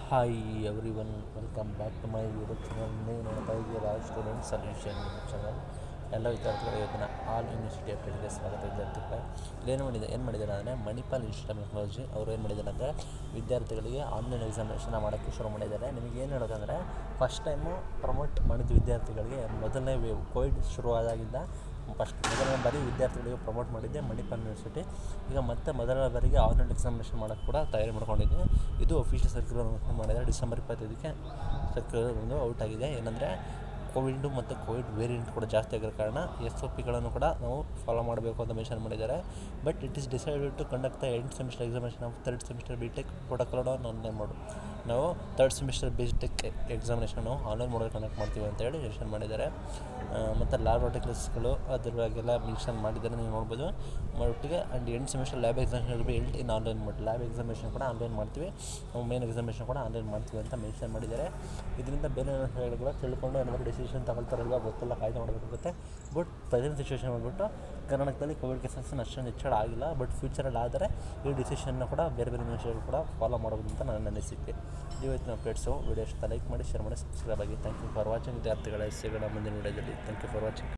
hi everyone welcome back to my YouTube channel ನೀವು ನೋಡ್ತಾ ಇದ್ದೀರಾ ಸ್ಟೂಡೆಂಟ್ ಸೊಲ್ಯೂಷನ್ ಯೂಟ್ಯೂಬ್ ಚಾನಲ್ ಎಲ್ಲ ವಿದ್ಯಾರ್ಥಿಗಳು ಇವತ್ತಿನ ಆಲ್ ಯೂನಿವರ್ಸಿಟಿ ಅಪ್ಡೇಟ್ಗೆ ಸ್ವಾಗತ ವಿದ್ಯಾರ್ಥಿಗಳೇ ಇಲ್ಲೇನು ಮಾಡಿದೆ ಏನು ಮಾಡಿದ್ದಾರೆ ಅಂದರೆ ಮಣಿಪಾಲ್ ಇನ್ಸ್ಟಿಟ್ಯೂಟ್ ಆಫ್ ಟೆಕ್ನಾಲಜಿ ಅವರು ಏನು ಮಾಡಿದ್ದಾರೆ ಅಂದರೆ ವಿದ್ಯಾರ್ಥಿಗಳಿಗೆ ಆನ್ಲೈನ್ ಎಕ್ಸಾಮಿನೇಷನ್ ಮಾಡೋಕ್ಕೆ ಶುರು ಮಾಡಿದ್ದಾರೆ ನಿಮಗೆ ಏನು ಹೇಳೋದಂದರೆ ಫಸ್ಟ್ ಟೈಮು ಪ್ರಮೋಟ್ ಮಾಡಿದ ವಿದ್ಯಾರ್ಥಿಗಳಿಗೆ ಮೊದಲನೇ ವೇವ್ ಕೋವಿಡ್ ಶುರುವಾದಾಗಿಂದ ಫಸ್ಟ್ ಮೊದಲನೇ ಬಾರಿ ವಿದ್ಯಾರ್ಥಿಗಳಿಗೆ ಪ್ರಮೋಟ್ ಮಾಡಿದ್ದೆ ಮಣಿಪಾಲ್ ಯೂನಿವರ್ಸಿಟಿ ಈಗ ಮತ್ತೆ ಮೊದಲ ಬಾರಿಗೆ ಆನ್ಲೈನ್ ಎಕ್ಸಾಮಿನೇಷನ್ ಮಾಡೋಕ್ಕೆ ಕೂಡ ತಯಾರಿ ಮಾಡ್ಕೊಂಡಿದ್ದೆ ಇದು ಅಫಿಷಿಯಲ್ ಸರ್ಕ್ಯುಲರ್ ಮಾಡಿದ್ದಾರೆ ಡಿಸೆಂಬರ್ ಇಪ್ಪತ್ತೈದಕ್ಕೆ ಸರ್ಕ್ಯುಲರ್ ಒಂದು ಔಟ್ ಆಗಿದೆ ಏನಂದರೆ ಕೋವಿಡ್ ಮತ್ತು ಕೋವಿಡ್ ವೇರಿಯಂಟ್ ಕೂಡ ಜಾಸ್ತಿ ಆಗಿರೋ ಕಾರಣ ಎಸ್ ಒ ಪಿಗಳನ್ನು ಕೂಡ ನಾವು ಫಾಲೋ ಮಾಡಬೇಕು ಅಂತ ಮೆನ್ಷನ್ ಮಾಡಿದ್ದಾರೆ but it is decided to conduct the end semester examination of third semester B tech protocol online ಮಾಡು ನಾವು third semester B tech examination online ಮಾಡೋದು ಕಂಡಕ್ಟ್ ಮಾಡ್ತೀವಿ ಅಂತ ಹೇಳಿ ಮೆನ್ಷನ್ ಮಾಡಿದ್ದಾರೆ ಮತ್ತು ಲ್ಯಾಬ್ರೋಟಿಕ್ಲಸ್ಗಳು ಅದ್ರ ಬಗ್ಗೆಲ್ಲ ಮೆನ್ಷನ್ ಮಾಡಿದ್ದಾರೆ ನೀವು ನೋಡ್ಬೋದು ಒಟ್ಟಿಗೆ and end semester lab examination be held in online ಮಾಡಿ ಲ್ಯಾಬ್ ಎಕ್ಸಾಮಿನೇಷನ್ ಕೂಡ ಆನ್ಲೈನ್ ಮಾಡ್ತೀವಿ ನಾವು ಮೇನ್ ಎಕ್ಸಾಮಿನೇಷನ್ ಕೂಡ ಆನ್ಲೈನ್ ಮಾಡ್ತೀವಿ ಅಂತ ಮೆನ್ಷನ್ ಮಾಡಿದ್ದಾರೆ ಇದರಿಂದ ಬೇರೆ ಕೂಡ ತಿಳ್ಕೊಂಡು ಏನಾದರೂ ಡಿಸಿಷನ್ ತಗೊಳ್ತಾರಲ್ವ ಗೊತ್ತಿಲ್ಲ ಕಾಯ್ದೆ ಮಾಡಬೇಕಾಗುತ್ತೆ ಬಟ್ ಪ್ರೆಸೆಂಟ್ ಸಿಚುವೇಶನ್ ಬಂದ್ಬಿಟ್ಟು ಕರ್ನಾಟಕದಲ್ಲಿ ಕೋವಿಡ್ ಕೇಸಸ್ ಅಷ್ಟೊಂದು ಹೆಚ್ಚಳ ಆಗಿಲ್ಲ ಬಟ್ ಫ್ಯೂಚರಲ್ಲಿ ಆದರೆ ಈ ಡಿಸಿಷನ್ನ ಕೂಡ ಬೇರೆ ಬೇರೆ ನ್ಯೂಸ್ಗಳು ಕೂಡ ಫಾಲೋ ಮಾಡ್ಬೋದು ಅಂತ ನನ್ನ ಅನಿಸಿಕೆ ಇವತ್ತಿನ ಅಪ್ಡೇಟ್ಸು ವಿಡಿಯೋ ಇಷ್ಟ ಲೈಕ್ ಮಾಡಿ ಶೇರ್ ಮಾಡಿ ಸಬ್ಸ್ಕ್ರೈಬ್ ಆಗಿ ಥ್ಯಾಂಕ್ ಯು ಫಾರ್ ವಾಚಿಂಗ್ ವಿದ್ಯಾರ್ಥಿಗಳ ಎಸ್ಸಿಗಳ ಮುಂದಿನ ವಿಡಿಯೋದಲ್ಲಿ ಥ್ಯಾಂಕ್ ಯು ಫಾರ್ ವಾಚಿಂಗ್